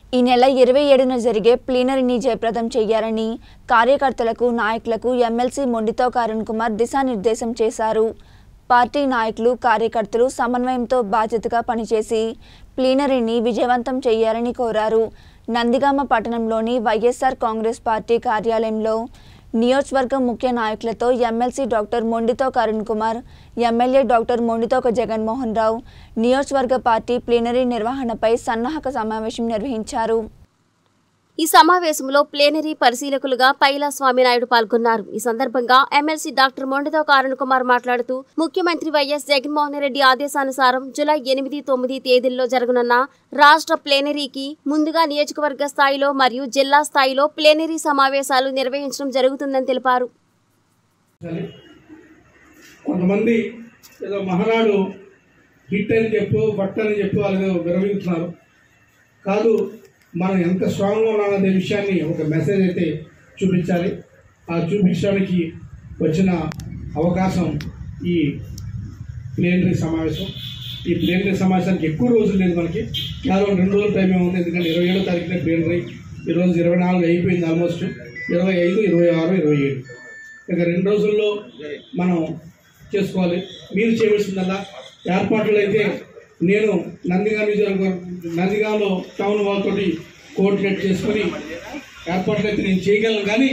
ఈ నెల ఇరవై ఏడున జరిగే ప్లీనరీని జయప్రదం చేయాలని కార్యకర్తలకు నాయకులకు ఎమ్మెల్సీ మొండితో కరుణ్ కుమార్ దిశానిర్దేశం చేశారు పార్టీ నాయకులు కార్యకర్తలు సమన్వయంతో బాధ్యతగా పనిచేసి ప్లీనరీని విజయవంతం చేయాలని కోరారు నందిగామ పట్టణంలోని వైఎస్ఆర్ కాంగ్రెస్ పార్టీ కార్యాలయంలో నియోజకవర్గం ముఖ్య నాయకులతో MLC doctor Mondithoka Karun Kumar MLA doctor Mondithoka Jaganmohan Rao నియోజకవర్గ పార్టీ ప్లీనరీ నిర్వహణపై సన్నాహక సమావేశం నిర్వహించారు ఈ సమావేశంలో ప్లేనరీ పరిశీలకులుగా పైలా స్వామినాయుడు పాల్గొన్నారు ఈ సందర్భంగా ఎమ్మెల్సీ డాక్టర్ మొండతో కారుణ్ కుమార్ మాట్లాడుతూ ముఖ్యమంత్రి వైఎస్ జగన్మోహన్ రెడ్డి ఆదేశానుసారం జులై ఎనిమిది తొమ్మిది తేదీల్లో జరగనున్న రాష్ట్ర ప్లేనరీకి ముందుగా నియోజకవర్గ స్థాయిలో మరియు జిల్లా స్థాయిలో ప్లేనరీ సమావేశాలు నిర్వహించడం జరుగుతుందని తెలిపారు సరే. కొంతమంది ఏదో మహానాడు హిట్ అని చెప్పు బట్ అని చెప్పు వాళ్ళు విరమిస్తున్నారు కాదు మనం ఎంత స్ట్రాంగ్గా ఉన్నామనే విషయాన్ని ఒక మెసేజ్ అయితే చూపించాలి ఆ చూపించడానికి వచ్చిన అవకాశం ఈ ప్లేనరీ సమావేశం ఈ ప్లేనరీ సమావేశానికి ఎక్కువ రోజులు లేదు మనకి కేవలం రెండు రోజుల టైమే ఉంది ఎందుకంటే ఇరవై ఏడో తారీఖున ప్లేనరీ ఈరోజు ఇరవై నాలుగు అయిపోయింది ఆల్మోస్ట్ ఇరవై ఐదు ఇరవై ఆరు ఇరవై ఏడు ఇక రెండు రోజుల్లో మనం చేసుకోవాలి మీరు చేయవలసిందల్లా ఏర్పాట్లు అయితే నేను నందిగా నియోజకవర్గం నందిగాలో టౌన్ వాళ్ళతోటి కోఆర్డినేట్ చేసుకొని ఏర్పాట్లు అయితే నేను చేయగలను కానీ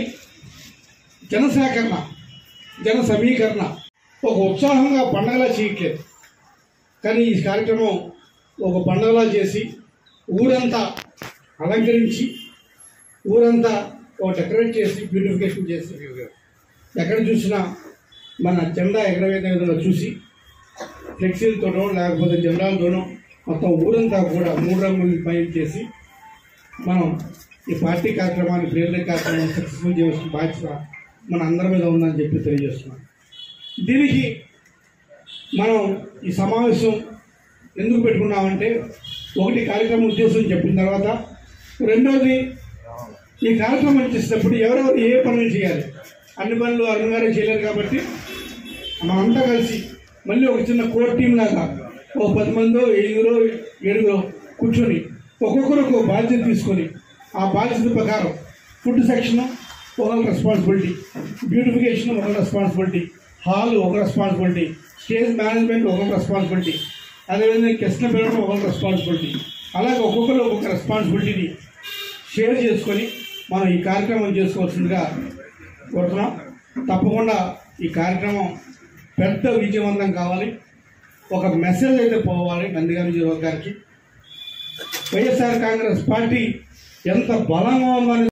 జనసేకరణ జన సమీకరణ ఒక ఉత్సాహంగా పండగలా చేయట్లేదు కానీ ఈ కార్యక్రమం ఒక పండగలా చేసి ఊరంతా అలంకరించి ఊరంతా ఒక డెకరేట్ చేసి బ్యూటిఫికేషన్ చేసి ఎక్కడ చూసినా మన జెండా ఎగరవేత విధంగా చూసి ఫ్లెక్సీలతోనో లేకపోతే జెండాలతోనో మొత్తం ఊరంతా కూడా మూడు రంగులు పైన చేసి మనం ఈ పార్టీ కార్యక్రమాన్ని ప్రేరణ కార్యక్రమం సక్సెస్ఫుల్ చేయవలసిన బాధ్యత మన అందరి మీద ఉందని చెప్పి తెలియజేస్తున్నాం దీనికి మనం ఈ సమావేశం ఎందుకు పెట్టుకున్నామంటే ఒకటి కార్యక్రమం ఉద్దేశం చెప్పిన తర్వాత రెండోది ఈ కార్యక్రమం చేసేటప్పుడు ఎవరెవరు ఏ పనులు చేయాలి అన్ని పనులు అరుణ్ గారే చేయలేరు కాబట్టి మనంతా కలిసి మళ్ళీ ఒక చిన్న కోర్ టీం లాగా ఓ పది మందో ఐదుగురో ఏడుగురో కూర్చొని ఒక్కొక్కరు ఒక బాధ్యత తీసుకొని ఆ బాధ్యత ప్రకారం ఫుడ్ సెక్షన్ ఒక రెస్పాన్సిబిలిటీ బ్యూటిఫికేషన్ ఒక రెస్పాన్సిబిలిటీ హాల్ ఒక రెస్పాన్సిబిలిటీ స్టేజ్ మేనేజ్మెంట్ ఒక రెస్పాన్సిబిలిటీ అదేవిధంగా కిష్ణ పిల్లడం ఒక రెస్పాన్సిబిలిటీ అలాగే ఒక్కొక్కరు ఒక్కొక్క రెస్పాన్సిబిలిటీని షేర్ చేసుకొని మనం ఈ కార్యక్రమం చేసుకోవాల్సిందిగా కోరుతున్నాం తప్పకుండా ఈ కార్యక్రమం పెద్ద విజయవంతం కావాలి ఒక మెసేజ్ అయితే పోవాలి నందిగామ నియోజకవర్గానికి వైఎస్ఆర్ కాంగ్రెస్ పార్టీ ఎంత బలంగా ఉందని